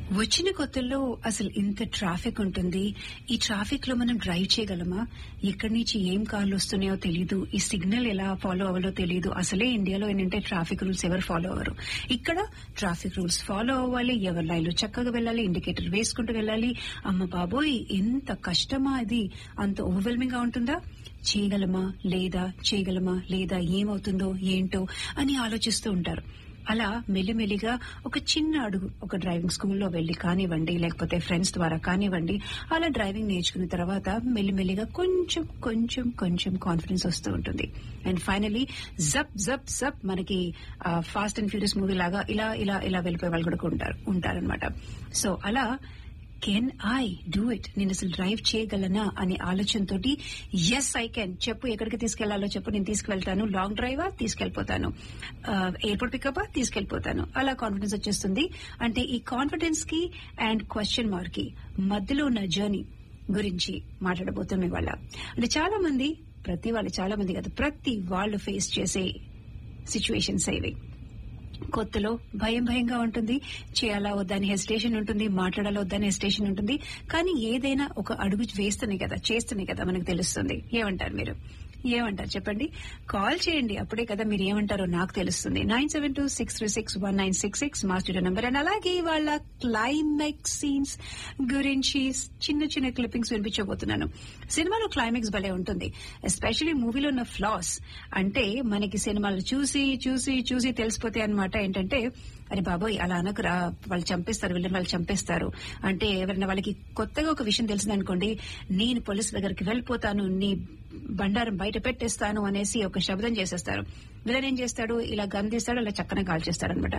వచ్చిన కొత్తల్లో అసలు ఇంత ట్రాఫిక్ ఉంటుంది ఈ ట్రాఫిక్ లో మనం డ్రైవ్ చేయగలమా ఎక్కడి నుంచి ఏం కార్లు వస్తున్నాయో తెలియదు ఈ సిగ్నల్ ఎలా ఫాలో అవ్వాలో తెలియదు అసలే ఇండియాలో ఏంటంటే ట్రాఫిక్ రూల్స్ ఎవరు ఫాలో అవ్వరు ఇక్కడ ట్రాఫిక్ రూల్స్ ఫాలో అవ్వాలి ఎవరి లైన్లో చక్కగా వెళ్ళాలి ఇండికేటర్ వేసుకుంటూ వెళ్ళాలి అమ్మ బాబోయ్ ఎంత కష్టమా ఇది అంత ఓవర్వెల్మింగ్ గా ఉంటుందా చేయగలమా లేదా చేయగలమా లేదా ఏమవుతుందో ఏంటో అని ఆలోచిస్తూ ఉంటారు అలా మెల్లిమెల్లిగా ఒక చిన్న అడుగు ఒక డ్రైవింగ్ స్కూల్లో వెళ్లి కానివ్వండి లేకపోతే ఫ్రెండ్స్ ద్వారా కానివ్వండి అలా డ్రైవింగ్ నేర్చుకున్న తర్వాత మెల్లిమెల్లిగా కొంచెం కొంచెం కొంచెం కాన్ఫిడెన్స్ వస్తూ ఉంటుంది అండ్ ఫైనలీ జప్ జప్ జప్ మనకి ఫాస్ట్ అండ్ ఫ్యూరియస్ మూవీ లాగా ఇలా ఇలా ఇలా వెళ్ళిపోయే వాళ్ళు కూడా ఉంటారు ఉంటారనమాట సో అలా కెన్ ఐ డూ ఇట్ నేను అసలు డ్రైవ్ చేయగలనా అనే ఆలోచనతోటి ఎస్ ఐ కెన్ చెప్పు ఎక్కడికి తీసుకెళ్లాలో చెప్పు నేను తీసుకెళ్తాను లాంగ్ డ్రైవా తీసుకెళ్లిపోతాను ఎయిర్పోర్ట్ పికప్ తీసుకెళ్లిపోతాను అలా కాన్ఫిడెన్స్ వచ్చేస్తుంది అంటే ఈ కాన్ఫిడెన్స్ కి అండ్ క్వశ్చన్ మార్క్ కి మధ్యలో ఉన్న జర్నీ గురించి మాట్లాడబోతాం ఇవాళ అంటే చాలా మంది ప్రతి వాళ్ళు చాలా మంది కాదు ప్రతి వాళ్ళు ఫేస్ చేసే సిచ్యువేషన్స్ ఇవి కొత్తలో భయం భయంగా ఉంటుంది చేయాలా వద్దని హెసిటేషన్ ఉంటుంది మాట్లాడాలా వద్దని హెసిటేషన్ ఉంటుంది కానీ ఏదైనా ఒక అడుగు వేస్తేనే కదా చేస్తేనే కదా మనకు తెలుస్తుంది ఏమంటారు మీరు ఏమంటారు చెప్పండి కాల్ చేయండి అప్పుడే కదా మీరు ఏమంటారో నాకు తెలుస్తుంది nine seven two six three six one nine six six మా స్టూడియో నెంబర్ అండ్ అలాగే వాళ్ళ క్లైమాక్స్ సీన్స్ గురించి చిన్న చిన్న క్లిప్పింగ్స్ వినిపించబోతున్నాను సినిమాలో క్లైమాక్స్ భలే ఉంటుంది ఎస్పెషలీ మూవీలో ఉన్న ఫ్లాస్ అంటే మనకి సినిమాలు చూసి చూసి చూసి తెలిసిపోతే అనమాట ఏంటంటే అరే బాబోయ్ అలా అనకురా వాళ్ళు చంపేస్తారు వీళ్ళని వాళ్ళు చంపేస్తారు అంటే ఎవరైనా వాళ్ళకి కొత్తగా ఒక విషయం తెలిసిందనుకోండి నేను పోలీసు దగ్గరికి వెళ్ళిపోతాను నీ బండారం బయట పెట్టేస్తాను అనేసి ఒక శబ్దం చేసేస్తారు విలన్ ఏం చేస్తాడు ఇలా గన్ తీస్తాడు అలా చక్కన కాల్ చేస్తాడు అనమాట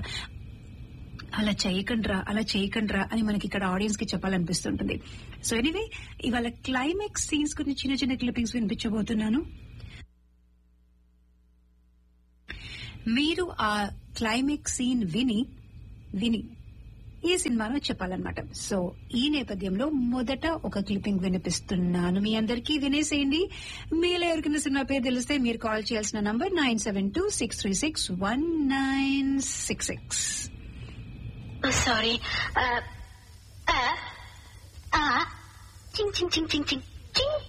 అలా చేయకండ్రా అలా చేయకండ్రా అని మనకి ఇక్కడ ఆడియన్స్ కి చెప్పాలనిపిస్తుంటుంది సో ఎనీవే ఇవాళ క్లైమాక్స్ సీన్స్ గురించి చిన్న చిన్న క్లిప్పింగ్స్ వినిపించబోతున్నాను మీరు ఆ క్లైమాక్స్ సీన్ విని విని ఈ సినిమాలో చెప్పాలన్నమాట సో ఈ నేపథ్యంలో మొదట ఒక క్లిప్పింగ్ వినిపిస్తున్నాను మీ అందరికీ వినేసేయండి మీలో ఎవరికైనా సినిమా పేరు తెలిస్తే మీరు కాల్ చేయాల్సిన number nine seven two six three six one nine six six sorry ఆ ఆ చింగ్ చింగ్ చింగ్ చింగ్ చింగ్ చింగ్